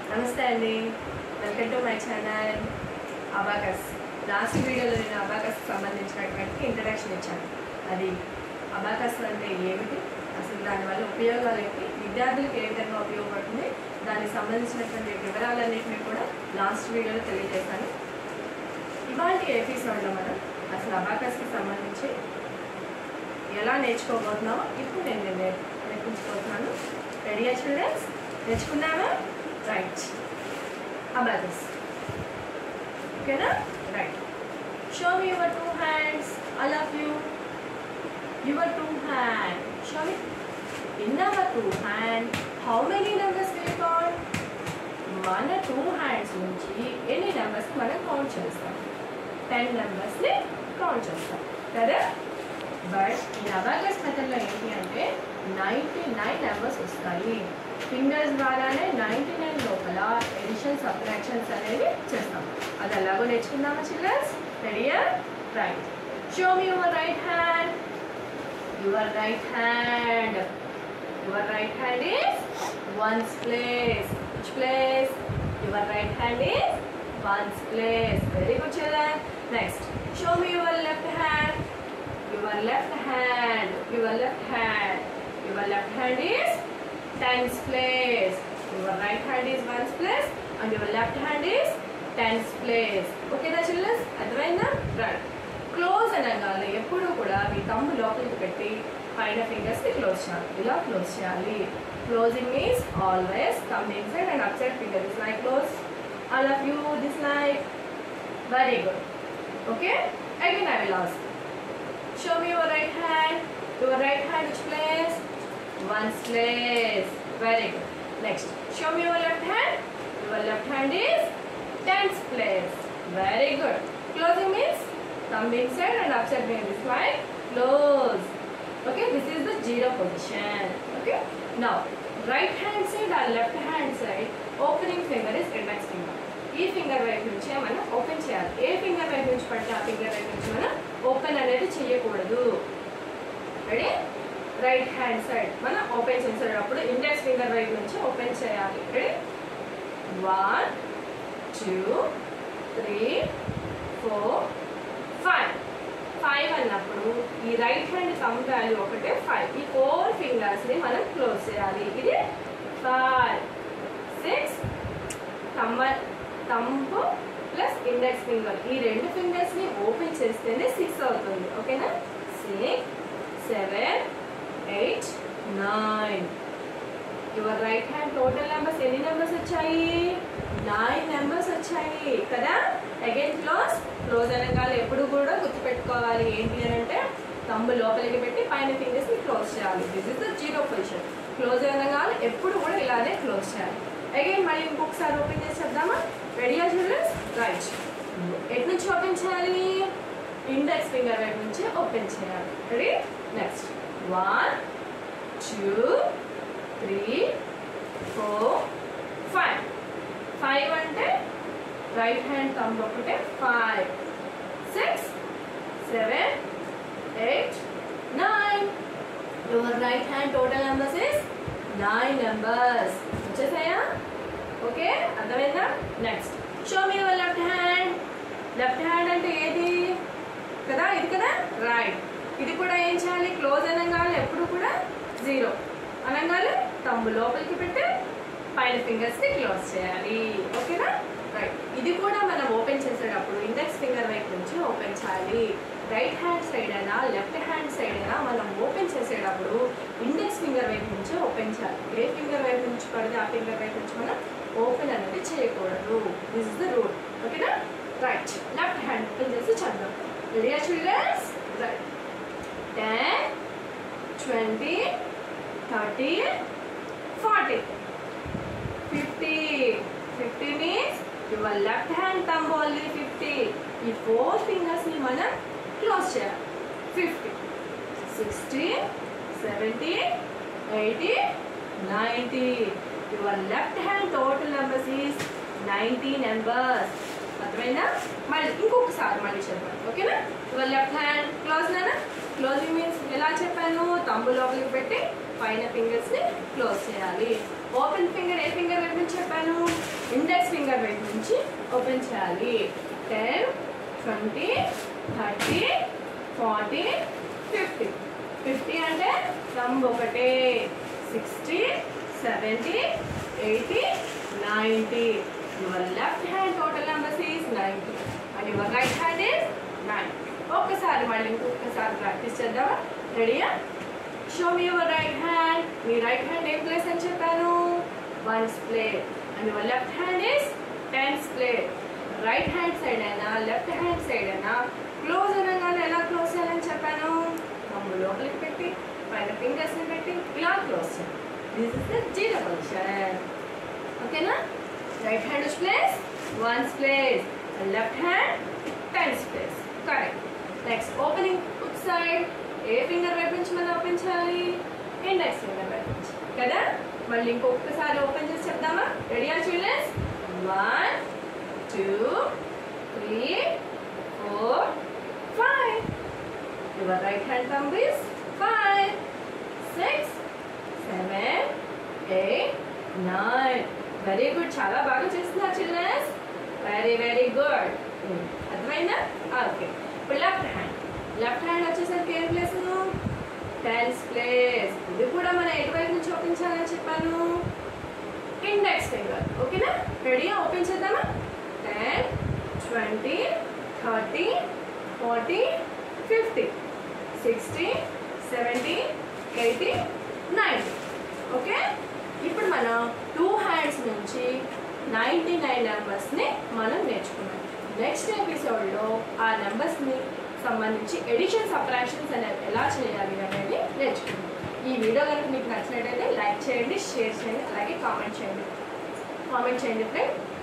నమస్తే అండి welcome to my channel abacus last వీడియోలో నేను అబాకస్ సంబంధించినటువంటి ఇంట్రడక్షన్ ఇచ్చాను అది అబాకస్ అంటే ఏమిటి అసలు దానివల్ల ఉపయోగాలు ఏంటి విద్యార్థులకు ఏ విధంగా ఉపయోగపడుతుంది దానికి సంబంధించినటువంటి వివరాలన్నింటినీ కూడా లాస్ట్ వీడియోలో తెలియజేశాను ఇవాళ ఎపిసోడ్లో మనం అసలు అబాకస్కి సంబంధించి ఎలా నేర్చుకోబోతున్నామో ఇప్పుడు నేను నేను నేర్- నేర్పించుకోబోతున్నాను రెడీయా చిల్డ్రన్స్ నేర్చుకుందామా రైట్ అబాకస్ ఓకేనా right show me your two hands I love you your two hand show me in our two hand how many numbers will count మన టూ హ్యాండ్స్ నుంచి ఎన్ని నెంబర్స్ మనం కౌంట్ చేస్తాం టెన్ నెంబర్స్ని కౌంట్ చేస్తాం కదా but ఈ abacus మెథడ్లో ఏంటి అంటే నైంటీ నైన్ నెంబర్స్ వస్తాయి ఫింగర్స్ ద్వారానే నైంటీ నైన్ లోపల ఎడిషన్ సబ్ట్రాక్షన్స్ అనేవి చేస్తాం అది ఎలాగో నేర్చుకుందామా చిల్డ్రన్స్ రెడీయా right show me your right hand your right hand your right hand is ones place which place your right hand is ones place very good children next show me your left hand your left hand your left hand your left hand is tens place your right hand is ones place and your left hand is tens place okay నా childrens అర్థమైందా right close అనగానే ఎప్పుడు కూడా మీ తమ్ము లోపలికి పెట్టి పైన fingers ని close చేయాలి ఇలా క్లోజ్ చేయాలి closing means always come inside and upside finger is like close all of you this like very good okay again I will ask Show me your right hand. Your right hand which place? One's place. Very good. Next. Show me your left hand. Your left hand is tens place. Very good. Closing means thumb inside and upside down is like close. Okay, this is the zero position. Okay. Now, right hand side or left hand side, opening finger is index finger. ఈ finger వైపు నుంచి మనం open చేయాలి ఏ finger వైపు నుంచి పడితే ఆ finger వైపు నుంచి మనం ఓపెన్ అనేది చేయకూడదు రెడీ రైట్ హ్యాండ్ సైడ్ మనం ఓపెన్ చేసేటప్పుడు ఇండెక్స్ ఫింగర్ వైపు నుంచి ఓపెన్ చేయాలి ready one two three four five five అన్నప్పుడు ఈ రైట్ హ్యాండ్ థమ్ వాల్యూ ఒకటే ఫైవ్ ఈ ఫోర్ ఫింగర్స్ని మనం క్లోజ్ చేయాలి ఇది five six thumb thumb plus index finger ఈ రెండు ఫింగర్స్ ని ఓపెన్ చేస్తేనే సిక్స్ అవుతుంది ఓకేనా six seven eight nine your right hand total numbers ఎన్ని నెంబర్స్ వచ్చాయి నైన్ నెంబర్స్ వచ్చాయి కదా అగైన్ క్లోజ్ క్లోజ్ అనగానే ఎప్పుడు కూడా గుర్తుపెట్టుకోవాలి ఏంటి అని అంటే తమ్ము లోపలికి పెట్టి పైన ఫింగర్స్ ని క్లోజ్ చేయాలి this is the zero position close అనగానే ఎప్పుడు కూడా ఇలానే క్లోజ్ చేయాలి అగైన్ మళ్ళీ ఇంకొకసారి ఓపెన్ చేసి చెప్దామా రెడీయా చిల్డ్రన్స్ రైట్ ఎటు నుంచి ఓపెన్ చేయాలి ఇండెక్స్ ఫింగర్ వైపు నుంచి ఓపెన్ చేయాలి ready next one two three four five five అంటే రైట్ హ్యాండ్ థంబ్ ఒకటే five six seven eight nine your right hand total numbers is nine numbers వచ్చేసాయా ఓకే అర్థమైందా next show me your left hand left hand అంటే ఏది కదా ఇది కదా right ఇది కూడా ఏం చేయాలి క్లోజ్ అనగానే ఎప్పుడు కూడా జీరో అనగానే తమ్ము లోపలికి పెట్టి పైన ఫింగర్స్ ని క్లోజ్ చేయాలి ఓకేనా రైట్ ఇది కూడా మనం ఓపెన్ చేసేటప్పుడు ఇండెక్స్ ఫింగర్ వైపు నుంచి ఓపెన్ చేయాలి రైట్ హ్యాండ్ సైడ్ అయినా లెఫ్ట్ హ్యాండ్ సైడ్ అయినా మనం ఓపెన్ చేసేటప్పుడు ఇండెక్స్ ఫింగర్ వైపు నుంచి ఓపెన్ చేయాలి ఏ ఫింగర్ వైపు నుంచి పడితే ఆ ఫింగర్ వైపు నుంచి మనం ఓపెన్ అనేది చేయకూడదు దిస్ ఇస్ ద రూల్ ఓకేనా రైట్ లెఫ్ట్ హ్యాండ్ ఓపెన్ చేసి చదువు ready childrens right ten twenty thirty forty fifty fifty means your left hand thumb only fifty ఈ ఫోర్ ఫింగర్స్ని మనం క్లోజ్ చేయాలి fifty sixty seventy eighty ninety your left hand total numbers is ninety numbers అర్థమైందా మళ్ళీ ఇంకొకసారి మళ్ళీ చెప్పాను ఓకేనా యువర్ లెఫ్ట్ హ్యాండ్ క్లోజ్ నానా క్లోజింగ్ మీన్స్ ఎలా చెప్పాను తమ్ము లోపలికి పెట్టి పైన ఫింగర్స్ ని క్లోజ్ చేయాలి ఓపెన్ ఫింగర్ ఏ ఫింగర్ వైపు నుంచి చెప్పాను ఫింగర్ వైపు నుంచి ఓపెన్ చేయాలి ten twenty thirty forty fifty fifty అంటే నంబ్ ఒకటే sixty seventy eighty ninety your left hand total numbers is ninety and your right hand is nine ఒక్కసారి మళ్ళీ ఇంకొకసారి ప్రాక్టీస్ చేద్దామా రెడీయా show me your right hand మీ రైట్ హ్యాండ్ ఏం ప్లేస్ అని చెప్పాను ones place and your left hand is tens place right hand side అయినా లెఫ్ట్ హ్యాండ్ సైడ్ అయినా క్లోజ్ అనగానే ఎలా క్లోజ్ చేయాలని చెప్పాను నమ్ము లోపలికి పెట్టి పైన ఫింగర్స్ని పెట్టి ఇలా క్లోజ్ చేయాలి this is the zero position ఓకేనా right hand place ones place left hand tens place correct next opening ఉక్ సైడ్ ఏ ఫింగర్ వైపు నుంచి మనం ఓపెన్ చేయాలి ఇండెక్స్ ఫింగర్ వైపు నుంచి కదా మళ్ళీ ఇంకొకసారి ఓపెన్ చేసి చెప్దామా రెడీయా childrens one two three four five your right hand thumb is five six seven eight nine very good చాలా బాగా చేస్తున్నారు చిల్డ్రన్స్ వెరీ వెరీ గుడ్ అర్థమైందా ఓకే ఇప్పుడు లెఫ్ట్ హ్యాండ్ లెఫ్ట్ హ్యాండ్ వచ్చేసరికి ఏం ప్లేస్ టెన్స్ ప్లేస్ ఇది కూడా మన ఎటువైపు నుంచి ఓపెన్ చేయాలని చెప్పాను ఇండెక్స్ ఫింగర్ ఓకేనా రెడీ ఓపెన్ చేద్దామా ten twenty thirty forty fifty sixty seventy eighty ninety okay ఇప్పుడు మనం టూ హ్యాండ్స్ నుంచి నైంటీ నైన్ నెంబర్స్ని మనం నేర్చుకున్నాం నెక్స్ట్ ఎపిసోడ్లో ఆ నెంబర్స్ని సంబంధించి ఎడిషన్ సబ్ట్రాక్షన్స్ అనేది ఎలా చేయాలి అనేది నేర్చుకున్నాం ఈ వీడియో కనుక మీకు నచ్చినట్టయితే లైక్ చేయండి షేర్ చేయండి అలాగే కామెంట్ చేయండి కామెంట్ చేయండి ఫ్రెండ్